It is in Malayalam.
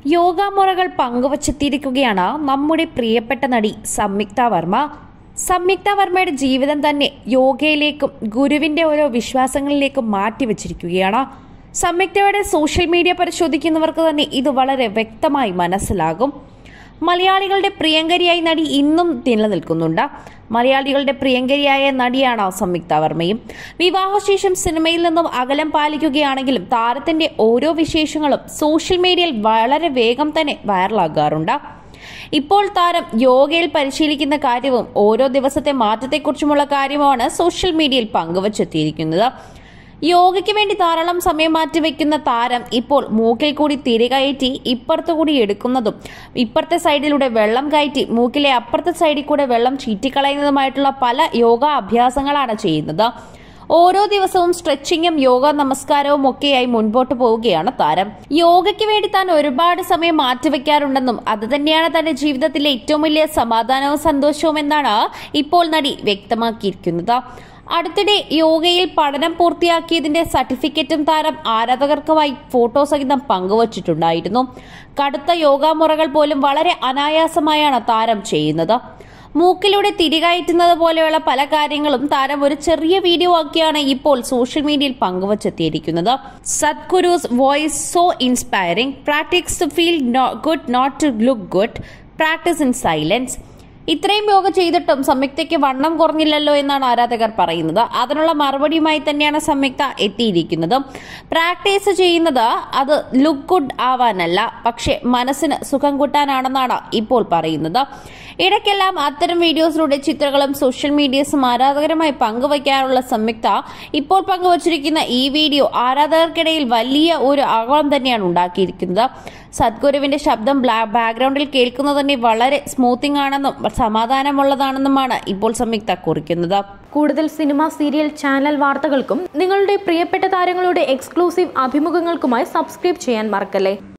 യോഗാമുറകൾ പങ്കുവച്ചെത്തിയിരിക്കുകയാണ് നമ്മുടെ പ്രിയപ്പെട്ട നടി സംയുക്ത വർമ്മ സംയുക്ത വർമ്മയുടെ ജീവിതം തന്നെ യോഗയിലേക്കും ഗുരുവിന്റെ ഓരോ വിശ്വാസങ്ങളിലേക്കും മാറ്റിവെച്ചിരിക്കുകയാണ് സംയുക്തയുടെ സോഷ്യൽ മീഡിയ പരിശോധിക്കുന്നവർക്ക് തന്നെ ഇത് വളരെ വ്യക്തമായി മനസ്സിലാകും മലയാളികളുടെ പ്രിയങ്കരിയായി നടി ഇന്നും നിലനിൽക്കുന്നുണ്ട് മലയാളികളുടെ പ്രിയങ്കരിയായ നടിയാണ് സംയുക്ത വർമ്മയും വിവാഹശേഷം സിനിമയിൽ നിന്നും അകലം പാലിക്കുകയാണെങ്കിലും താരത്തിന്റെ ഓരോ വിശേഷങ്ങളും സോഷ്യൽ മീഡിയയിൽ വളരെ വേഗം തന്നെ വൈറലാകാറുണ്ട് ഇപ്പോൾ താരം യോഗയിൽ പരിശീലിക്കുന്ന കാര്യവും ഓരോ ദിവസത്തെ മാറ്റത്തെക്കുറിച്ചുമുള്ള കാര്യവുമാണ് സോഷ്യൽ മീഡിയയിൽ പങ്കുവച്ചെത്തിയിരിക്കുന്നത് യോഗയ്ക്ക് വേണ്ടി ധാരാളം സമയം മാറ്റിവെക്കുന്ന താരം ഇപ്പോൾ മൂക്കിൽ കൂടി തിരികയറ്റി ഇപ്പുറത്തു കൂടി എടുക്കുന്നതും ഇപ്പുറത്തെ സൈഡിലൂടെ വെള്ളം കയറ്റി മൂക്കിലെ അപ്പുറത്തെ സൈഡിൽ കൂടെ വെള്ളം ചീറ്റിക്കളയുന്നതുമായിട്ടുള്ള പല യോഗ അഭ്യാസങ്ങളാണ് ചെയ്യുന്നത് ഓരോ ദിവസവും സ്ട്രെച്ചിങ്ങും യോഗ നമസ്കാരവും ഒക്കെയായി മുൻപോട്ട് പോവുകയാണ് താരം യോഗയ്ക്ക് വേണ്ടി താൻ ഒരുപാട് സമയം മാറ്റിവെക്കാറുണ്ടെന്നും അത് തന്നെയാണ് തന്റെ ജീവിതത്തിലെ ഏറ്റവും വലിയ സമാധാനവും സന്തോഷവും എന്നാണ് ഇപ്പോൾ നടി വ്യക്തമാക്കിയിരിക്കുന്നത് അടുത്തിടെ യോഗയിൽ പഠനം പൂർത്തിയാക്കിയതിന്റെ സർട്ടിഫിക്കറ്റും താരം ആരാധകർക്കുമായി ഫോട്ടോ സഹിതം പങ്കുവച്ചിട്ടുണ്ടായിരുന്നു കടുത്ത യോഗാമുറകൾ പോലും വളരെ അനായാസമായാണ് താരം ചെയ്യുന്നത് മൂക്കിലൂടെ തിരികയറ്റുന്നത് പോലെയുള്ള പല കാര്യങ്ങളും താരം ഒരു ചെറിയ വീഡിയോ ആക്കിയാണ് ഇപ്പോൾ സോഷ്യൽ മീഡിയയിൽ പങ്കുവച്ചെത്തിയിരിക്കുന്നത് Sadhguru's voice so inspiring practice to feel good not to look good practice in silence ഇത്രയും യോഗ ചെയ്തിട്ടും സംയുക്തയ്ക്ക് വണ്ണം കുറഞ്ഞില്ലല്ലോ എന്നാണ് ആരാധകർ പറയുന്നത് അതിനുള്ള മറുപടിയുമായി തന്നെയാണ് സംയുക്ത എത്തിയിരിക്കുന്നത് പ്രാക്ടീസ് ചെയ്യുന്നത് അത് ലുക്ക് ഗുഡ് ആവാനല്ല പക്ഷെ മനസ്സിന് സുഖം കൂട്ടാനാണെന്നാണ് ഇപ്പോൾ പറയുന്നത് ഇടയ്ക്കെല്ലാം അത്തരം വീഡിയോസിലൂടെ ചിത്രങ്ങളും സോഷ്യൽ മീഡിയസും ആരാധകരുമായി പങ്കുവയ്ക്കാറുള്ള സംയുക്ത ഇപ്പോൾ പങ്കുവച്ചിരിക്കുന്ന ഈ വീഡിയോ ആരാധകർക്കിടയിൽ വലിയ ഒരു ആഹ്ലാദം തന്നെയാണ് ഉണ്ടാക്കിയിരിക്കുന്നത് സദ്ഗുരുവിന്റെ ശബ്ദം ബാക്ക്ഗ്രൗണ്ടിൽ കേൾക്കുന്നത് തന്നെ വളരെ സ്മൂത്തിംഗ് ആണെന്നും സമാധാനമുള്ളതാണെന്നുമാണ് ഇപ്പോൾ സംയുക്ത കുറിക്കുന്നത് കൂടുതൽ സിനിമ സീരിയൽ ചാനൽ വാർത്തകൾക്കും നിങ്ങളുടെ പ്രിയപ്പെട്ട താരങ്ങളുടെ എക്സ്ക്ലൂസീവ് അഭിമുഖങ്ങൾക്കുമായി സബ്സ്ക്രൈബ് ചെയ്യാൻ മറക്കല്ലേ